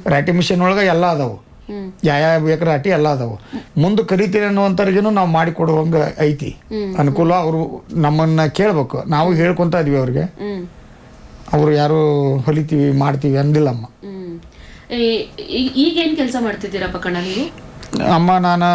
ರಾಟಿ ಮಿಷನ್ ಒಳಗೆ ಎಲ್ಲ ಅದಾವು ಹ್ಮ್ ಯಾವ ಬೇಕು ರಾಟಿ ಎಲ್ಲ ಅದಾವು ಮುಂದೆ ಕರಿತೀರಿ ಅನ್ನುವಂಥವ್ರಿಗೇನು ನಾವು ಮಾಡಿಕೊಡುವಂಗೆ ಐತಿ ಅನುಕೂಲ ಅವರು ನಮ್ಮನ್ನ ಕೇಳ್ಬೇಕು ನಾವು ಹೇಳ್ಕೊಂತ ಇದೀವಿ ಅವ್ರಿಗೆ ಹ್ಮ್ ಅವರು ಯಾರು ಹೊಲಿತೀವಿ ಮಾಡ್ತೀವಿ ಅಂದಿಲ್ಲಮ್ಮ ಹ್ಮ್ ಈ- ಈ- ಈಗೇನ್ ಕೆಲಸ ಮಾಡ್ತಿದ್ದೀರಾ ಪಕ್ಕಣ ನೀವು ಅಮ್ಮ ನಾನು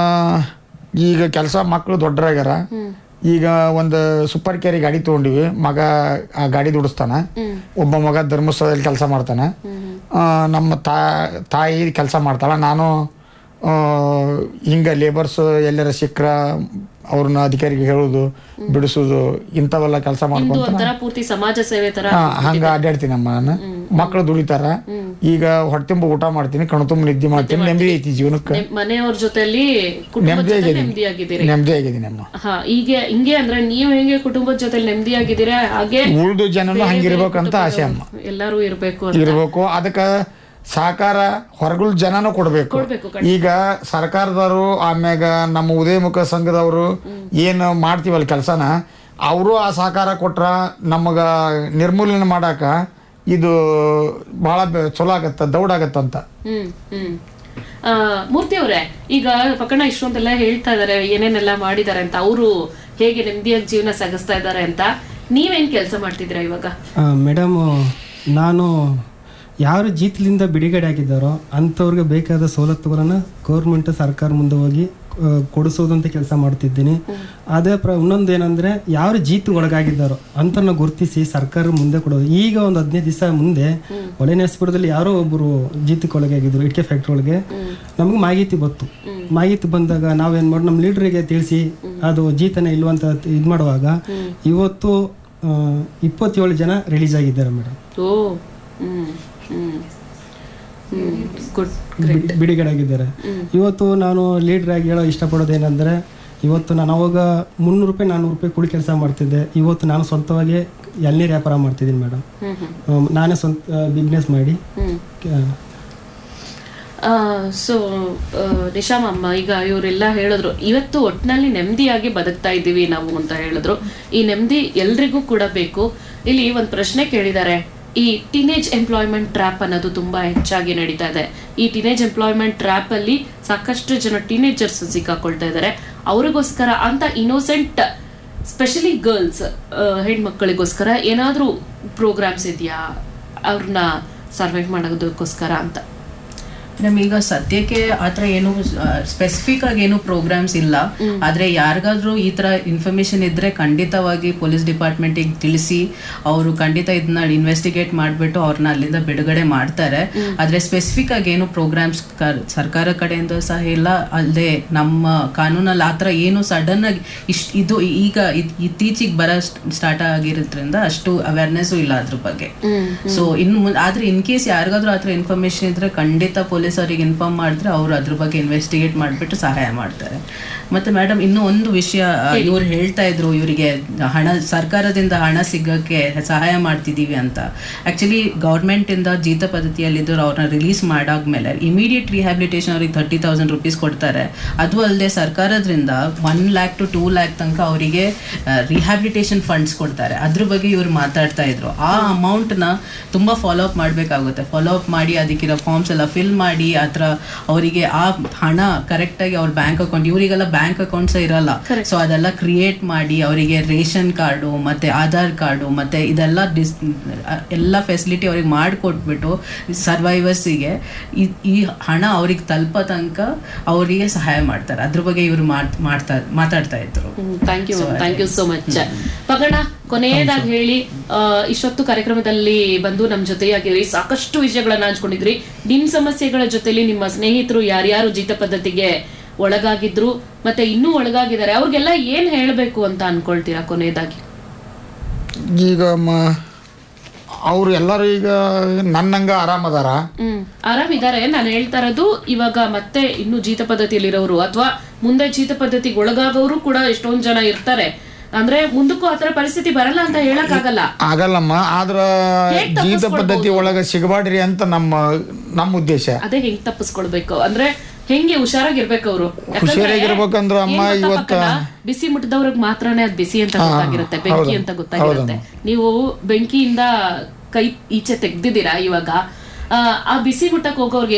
ಈಗ ಕೆಲಸ ಮಕ್ಕಳು ದೊಡ್ಡರಾಗ್ಯಾರ ಹ್ಮ್ ಈಗ ಒಂದು ಸೂಪರ್ ಕ್ಯಾರಿ ಗಾಡಿ ತೊಗೊಂಡಿವಿ ಮಗ ಆ ಗಾಡಿ ದುಡಿಸ್ತಾನ ಹ್ಮ್ ಒಬ್ಬ ಮಗ ಧರ್ಮಸ್ಥಳದಲ್ಲಿ ಕೆಲಸ ಮಾಡ್ತಾನೆ ಹ್ಮ್ ಆ, ನಮ್ಮ ತಾ ತಾಯಿ ಕೆಲಸ ಮಾಡ್ತಾಳ ನಾನು ಆ, ಹಿಂಗ ಲೇಬರ್ಸ್ ಎಲ್ಲರ ಸಿಕ್ಕ್ರ ಅವ್ರನ್ನ ಅಧಿಕಾರಿಗೆ ಹೇಳೋದು ಬಿಡಿಸೋದು ಇಂಥವೆಲ್ಲ ಕೆಲಸ ನಿಮ್ದು ಮಾಡ್ಕೊಂತ ಒಂಥರ ಪೂರ್ತಿ ಸಮಾಜ ಸೇವೆ ತರ ಹಾ, ಹಂಗ ಅಡ್ಡಾಡ್ತೀನಮ್ಮ ನಾನು ಮಕ್ಕಳು ದುಡಿತಾರ ಈಗ ಹೊಟ್ಟೆಂಬ ಊಟ ಮಾಡ್ತೀನಿ ಕಣ್ತುಂಬ ನಿದ್ದೆ ಮಾಡ್ತೀನಿ ನೆಮ್ಮದಿ ಐತಿ ಜೀವನಕ್ಕೆ ನಿಮ್ ಮನೆಯವ್ರ ಜೊತೆಲಿ ಕುಟುಂಬದ ಜೊತೆ ನೆಮ್ಮದಿಯಾಗಿದ್ದೀನಿ ನೆಮ್ಮದಿಯಾಗಿದ್ದೀರಿ ನೆಮ್ಮದಿ ಆಗಿದ್ದೀನಿ ಅಮ್ಮ ಹಾ ಹೀಗೆ ಹಿಂಗೆ ಅಂದ್ರೆ ನೀವ್ ಹೆಂಗೆ ಕುಟುಂಬದ ಜೊತೆ ನೆಮ್ಮದಿಯಾಗಿದ್ದೀರಾ ಹಾಗೆ ಉಳ್ದು ಜನನು ಹಂಗಿರ್ಬೇಕಂತ ಆಸೆ ಅಮ್ಮ ಎಲ್ಲಾರು ಇರ್ಬೇಕು ಅಂತ ಇರ್ಬೇಕು ಅದಕ್ಕೆ ಸಹಕಾರ ಹೊರಗುಳ ಜನನೂ ಕೊಡ್ಬೇಕು ಕೊಡ್ಬೇಕು ಈಗ ಸರ್ಕಾರದವರು ಆಮ್ಯಾಗ ನಮ್ಮ ಉದಯಮುಖ ಸಂಘದವರು ಏನು ಮಾಡ್ತೀವಲ್ಲ ಕೆಲಸನ ಅವರು ಆ ಸಹಕಾರ ಕೊಟ್ರ ನಮಗ ನಿರ್ಮೂಲನೆ ಮಾಡಾಕ ಇದು ಬಹಳ ಬೆ- ಚಲೋ ಆಗತ್ತ ದೌಡಾಗತ್ತಂತ ಹ್ಮ್ ಹ್ಮ್ ಆ, ಮೂರ್ತಿ ಅವರೇ ಈಗ ಪಕ್ಕಣ ಇಷ್ಟೊಂದೆಲ್ಲ ಹೇಳ್ತಾ ಇದಾರೆ ಏನೇನೆಲ್ಲ ಮಾಡಿದಾರೆ ಅಂತ ಅವರು ಹೇಗೆ ನೆಮ್ಮದಿಯಾಗಿ ಜೀವನ ಸಾಗಿಸ್ತಾ ಇದಾರೆ ಅಂತ ನೀವೇನ್ ಕೆಲಸ ಮಾಡ್ತಿದ್ದೀರಾ ಇವಾಗ ಮೇಡಮ್ ನಾನು ಯಾರು ಜೀತಲಿಂದ ಬಿಡುಗಡೆ ಆಗಿದ್ದಾರೋ ಅಂಥವ್ರಿಗೆ ಬೇಕಾದ ಸವಲತ್ತುಗಳನ್ನು ಗೌರ್ಮೆಂಟ್ ಸರ್ಕಾರ ಮುಂದೆ ಹೋಗಿ ಆ, ಕೊಡಿಸೋದಂತ ಕೆಲಸ ಮಾಡ್ತಿದ್ದೀನಿ ಅದೇ ಪ್ರ ಇನ್ನೊಂದು ಏನಂದರೆ ಯಾರು ಜೀತ ಒಳಗಾಗಿದ್ದಾರೋ ಅಂಥವ್ರನ್ನ ಗುರುತಿಸಿ ಸರ್ಕಾರ ಮುಂದೆ ಕೊಡೋದು ಈಗ ಒಂದು ಹದಿನೈದು ದಿವಸ ಮುಂದೆ ಹೊಳೆನರಸೀಪುರದಲ್ಲಿ ಯಾರೋ ಒಬ್ಬರು ಜೀತಕ್ಕೆ ಒಳಗಾಗಿದ್ರು ಇಟ್ಕೆ ಫ್ಯಾಕ್ಟ್ರಿ ಒಳಗೆ ನಮ್ಗೆ ಮಾಹಿತಿ ಬಂತು ಮಾಹಿತಿ ಬಂದಾಗ ನಾವೇನು ಮಾಡಿ ನಮ್ಮ ಲೀಡ್ರಿಗೆ ತಿಳಿಸಿ ಅದು ಜೀತನ ಇಲ್ವಂತ ಇದು ಮಾಡುವಾಗ ಇವತ್ತು ಆ, ಇಪ್ಪತ್ತೇಳು ಜನ ರಿಲೀಸ್ ಆಗಿದ್ದಾರೆ ಮೇಡಮ್ ಓ ಹ್ಮ್ ಹ್ಮ್ ಹ್ಮ್ ಗುಡ್ ಬಿಡ್- ಬಿಡುಗಡೆ ಆಗಿದ್ದಾರೆ ಇವತ್ತು ನಾನು ಲೀಡರ್ ಆಗಿ ಹೇಳೋ ಇಷ್ಟಪಡೋದು ಏನಂದ್ರೆ ಇವತ್ತು ನಾನು ಅವಾಗ ಮುನ್ನೂರು ರೂಪಾಯಿ ನಾನ್ನೂರು ರೂಪಾಯಿ ಕೂಲಿ ಕೆಲಸ ಮಾಡ್ತಿದ್ದೆ ಇವತ್ತು ನಾನು ಸ್ವಂತವಾಗಿ ಎಳ್ನೀರು ವ್ಯಾಪಾರ ಮಾಡ್ತಿದ್ದೀನಿ ಮೇಡಮ್ ಹ್ಮ್ ಹ್ಮ್ ನಾನೇ ಸ್ವಂತ ಬಿಸ್ನೆಸ್ ಮಾಡಿ ಹ್ಮ್ ಆ, ಸೊ ನಿಶಾಮಮ್ಮ ಈಗ ಇವರೆಲ್ಲ ಹೇಳಿದ್ರು ಇವತ್ತು ಒಟ್ಟಿನಲ್ಲಿ ನೆಮ್ಮದಿಯಾಗಿ ಬದುಕ್ತಾ ಇದ್ದೀವಿ ನಾವು ಅಂತ ಹೇಳಿದ್ರು ಈ ನೆಮ್ಮದಿ ಎಲ್ರಿಗೂ ಕೂಡ ಬೇಕು ಇಲ್ಲಿ ಒಂದು ಪ್ರಶ್ನೆ ಕೇಳಿದ್ದಾರೆ ಈ ಟೀನೇಜ್ ಎಂಪ್ಲಾಯ್ಮೆಂಟ್ ಟ್ರ್ಯಾಪ್ ಅನ್ನೋದು ತುಂಬಾ ಹೆಚ್ಚಾಗಿ ನಡೀತಾ ಇದೆ ಈ ಟೀನೇಜ್ ಎಂಪ್ಲಾಯ್ಮೆಂಟ್ ಟ್ರ್ಯಾಪ್ ಅಲ್ಲಿ ಸಾಕಷ್ಟು ಜನ ಟೀನೇಜರ್ಸ್ ಸಿಕ್ಕಾಕೊಳ್ತಾ ಇದ್ದಾರೆ ಅವರಿಗೋಸ್ಕರ ಅಂತ ಇನೋಸೆಂಟ್ ಸ್ಪೆಷಲಿ ಗರ್ಲ್ಸ್ ಹೆಣ್ಮಕ್ಕಳಿಗೋಸ್ಕರ ಏನಾದರೂ ಪ್ರೋಗ್ರಾಮ್ಸ್ ಇದೆಯಾ ಅವ್ರನ್ನ ಸರ್ವೈವ್ ಮಾಡೋದಕ್ಕೋಸ್ಕರ ಅಂತ ನಮೀಗ ಸದ್ಯಕ್ಕೆ ಆತರ ಏನು ಸ್ಪೆಸಿಫಿಕ್ ಆಗಿ ಏನು ಪ್ರೋಗ್ರಾಮ್ಸ್ ಇಲ್ಲ ಆದ್ರೆ ಯಾರಿಗಾದ್ರೂ ಈ ತರ ಇನ್ಫಾರ್ಮೇಶನ್ ಇದ್ರೆ ಖಂಡಿತವಾಗಿ ಪೊಲೀಸ್ ಡಿಪಾರ್ಟ್ಮೆಂಟಿಗೆ ತಿಳಿಸಿ ಅವರು ಖಂಡಿತ ಇದನ್ನ ಇನ್ವೆಸ್ಟಿಗೇಟ್ ಮಾಡ್ಬಿಟ್ಟು ಅವ್ರನ್ನ ಅಲ್ಲಿಂದ ಬಿಡುಗಡೆ ಮಾಡ್ತಾರೆ ಆದ್ರೆ ಸ್ಪೆಸಿಫಿಕ್ ಆಗಿ ಏನು ಪ್ರೋಗ್ರಾಮ್ಸ್ ಸರ್ಕಾರ ಕಡೆಯಿಂದ ಸಹ ಇಲ್ಲ ಅಲ್ಲದೆ ನಮ್ಮ ಕಾನೂನಲ್ಲಿ ಆತರ ಏನು ಸಡನ್ ಆಗಿ ಇಷ್ಟ ಇದು ಈಗ ಇದ್- ಇತ್ತೀಚಿಗೆ ಬರ ಸ್ಟಾರ್ಟ್ ಆಗಿರೋದ್ರಿಂದ ಅಷ್ಟು ಅವೇರ್ನೆಸ್ ಇಲ್ಲ ಅದ್ರ ಬಗ್ಗೆ ಸೊ ಇನ್ ಮುಂದೆ ಆದ್ರೆ ಇನ್ ಕೇಸ್ ಯಾರಿಗಾದ್ರೂ ಆತರ ಇನ್ಫಾರ್ಮೇಶನ್ ಇದ್ರೆ ಖಂಡಿತ ಪೊಲೀಸ್ ಅವರಿಗೆ ಇನ್ಫಾರ್ಮ್ ಮಾಡಿದ್ರೆ ಅವರು ಅದ್ರ ಬಗ್ಗೆ ಇನ್ವೆಸ್ಟಿಗೇಟ್ ಮಾಡಿಬಿಟ್ಟು ಸಹಾಯ ಮಾಡ್ತಾರೆ ಮತ್ತೆ ಮೇಡಮ್ ಇನ್ನೂ ಒಂದು ವಿಷಯ ಇವ್ರು ಹೇಳ್ತಾ ಇದ್ರು ಇವರಿಗೆ ಹಣ ಸರ್ಕಾರದಿಂದ ಹಣ ಸಿಗಕ್ಕೆ ಸಹಾಯ ಮಾಡ್ತಿದೀವಿ ಅಂತ ಆಕ್ಚುಲಿ ಗೌರ್ಮೆಂಟ್ ಇಂದ ಜೀತ ಪದ್ಧತಿಯಲ್ಲಿದ್ದವ್ರು ಅವ್ರನ್ನ ರಿಲೀಸ್ ಮಾಡಾದ್ಮೇಲೆ ಇಮಿಡಿಯೇಟ್ ರಿಹ್ಯಾಬಿಲಿಟೇಷನ್ ಅವ್ರಿಗೆ ತರ್ಟಿ ತೌಸಂಡ್ ರುಪೀಸ್ ಕೊಡ್ತಾರೆ ಅದು ಅಲ್ಲದೆ ಸರ್ಕಾರದಿಂದ one lakh to two lakh ತನಕ ಅವರಿಗೆ ರಿಹ್ಯಾಬಿಲಿಟೇಷನ್ ಫಂಡ್ಸ್ ಕೊಡ್ತಾರೆ ಅದ್ರ ಬಗ್ಗೆ ಇವ್ರು ಮಾತಾಡ್ತಾ ಇದ್ರು ಆ ಅಮೌಂಟ್ನ ತುಂಬ ಫಾಲೋ ಅಪ್ ಮಾಡಬೇಕಾಗುತ್ತೆ ಫಾಲೋ ಅಪ್ ಮಾಡಿ ಅದಕ್ಕಿರೋ ಫಾರ್ಮ್ಸ್ ಎಲ್ಲ ಫಿಲ್ ಮಾಡಿ ಆ ಥರ ಅವರಿಗೆ ಆ ಹಣ ಕರೆಕ್ಟಾಗಿ ಅವ್ರ ಬ್ಯಾಂಕ್ ಅಕೌಂಟ್ ಇವರಿಗೆಲ್ಲ ಬ್ಯಾಂಕ್ ಅಕೌಂಟ್ಸ್ ಇರಲ್ಲ ಸೊ ಅದೆಲ್ಲ ಕ್ರಿಯೇಟ್ ಮಾಡಿ ಅವರಿಗೆ ರೇಷನ್ ಕಾರ್ಡು ಮತ್ತೆ ಆಧಾರ್ ಕಾರ್ಡು ಮತ್ತೆ ಇದೆಲ್ಲ ಡಿಸ್ ಎಲ್ಲ ಫೆಸಿಲಿಟಿ ಅವ್ರಿಗೆ ಮಾಡಿಕೊಟ್ಬಿಟ್ಟು ಸರ್ವೈವರ್ಸಿಗೆ ಈ ಹಣ ಅವ್ರಿಗೆ ತಲುಪೋ ತನಕ ಅವರಿಗೆ ಸಹಾಯ ಮಾಡ್ತಾರೆ ಅದ್ರ ಬಗ್ಗೆ ಇವರು ಮಾಡ್ತಾ ಮಾತಾಡ್ತಾ ಇದ್ರು thank you thank you so much ಪಗಣ ಕೊನೆಯದಾಗಿ ಹೇಳಿ ಆ, ಇಷ್ಟೊತ್ತು ಕಾರ್ಯಕ್ರಮದಲ್ಲಿ ಬಂದು ನಮ್ಮ ಜೊತೆಯಾಗಿರಿ ಸಾಕಷ್ಟು ವಿಷಯಗಳನ್ನ ಹಂಚ್ಕೊಂಡಿದ್ರಿ ನಿಮ್ ಸಮಸ್ಯೆಗಳ ಜೊತೆಲಿ ನಿಮ್ಮ ಸ್ನೇಹಿತರು ಯಾರ್ಯಾರು ಜೀತ ಪದ್ಧತಿಗೆ ಒಳಗಾಗಿದ್ರು ಮತ್ತೆ ಇನ್ನೂ ಒಳಗಾಗಿದ್ದಾರೆ ಅವ್ರಿಗೆಲ್ಲ ಏನ್ ಹೇಳ್ಬೇಕು ಅಂತ ಅನ್ಕೊಳ್ತೀರಾ ಕೊನೆಯದಾಗಿ ಈಗ ಮ ಅವ್ರು ಎಲ್ಲರೂ ಈಗ ನನ್ನಂಗ ಆರಾಮದಾರ ಹ್ಮ್ ಆರಾಮಿದ್ದಾರೆ ನಾನು ಹೇಳ್ತಾ ಇರೋದು ಇವಾಗ ಮತ್ತೆ ಇನ್ನು ಜೀತ ಪದ್ಧತಿಯಲ್ಲಿರೋರು ಅಥವಾ ಮುಂದೆ ಜೀತ ಪದ್ಧತಿಗೆ ಒಳಗಾಗೋರು ಕೂಡ ಎಷ್ಟೊಂದ್ ಜನ ಇರ್ತಾರೆ ಅಂದ್ರೆ ಮುಂದಕ್ಕೂ ಆತರ ಪರಿಸ್ಥಿತಿ ಬರಲ್ಲ ಅಂತ ಹೇಳಕ್ ಆಗಲ್ಲ ಆಗಲ್ಲಮ್ಮ ಆದ್ರ ಹೇಗ್ ಜೀತ ಪದ್ಧತಿ ಒಳಗ ಸಿಗಬಾಡ್ರಿ ಅಂತ ನಮ್ಮ ನಮ್ಮ ಉದ್ದೇಶ ಅದೇ ಹೆಂಗ್ ತಪ್ಪಿಸ್ಕೊಳ್ಬೇಕು ಅಂದ್ರೆ ಹೆಂಗೆ ಹುಷಾರಾಗಿರ್ಬೇಕು ಅವರು ಹುಷಾರಾಗಿರ್ಬೇಕಂದ್ರ ಅಮ್ಮ ಇವತ್ತ ಬಿಸಿ ಮುಟ್ಟದವ್ರಿಗೆ ಮಾತ್ರನೇ ಅದ್ ಬಿಸಿ ಅಂತ ಗೊತ್ತಾಗಿರುತ್ತೆ ಬೆಂಕಿ ಅಂತ ಗೊತ್ತಾಗಿರುತ್ತೆ ನೀವು ಬೆಂಕಿಯಿಂದ ಕೈ ಈಚೆ ತೆಗ್ದಿದ್ದೀರಾ ಇವಾಗ ಆ, ಆ ಬಿಸಿ ಮುಟ್ಟಕ್ ಹೋಗೋರ್ಗೆ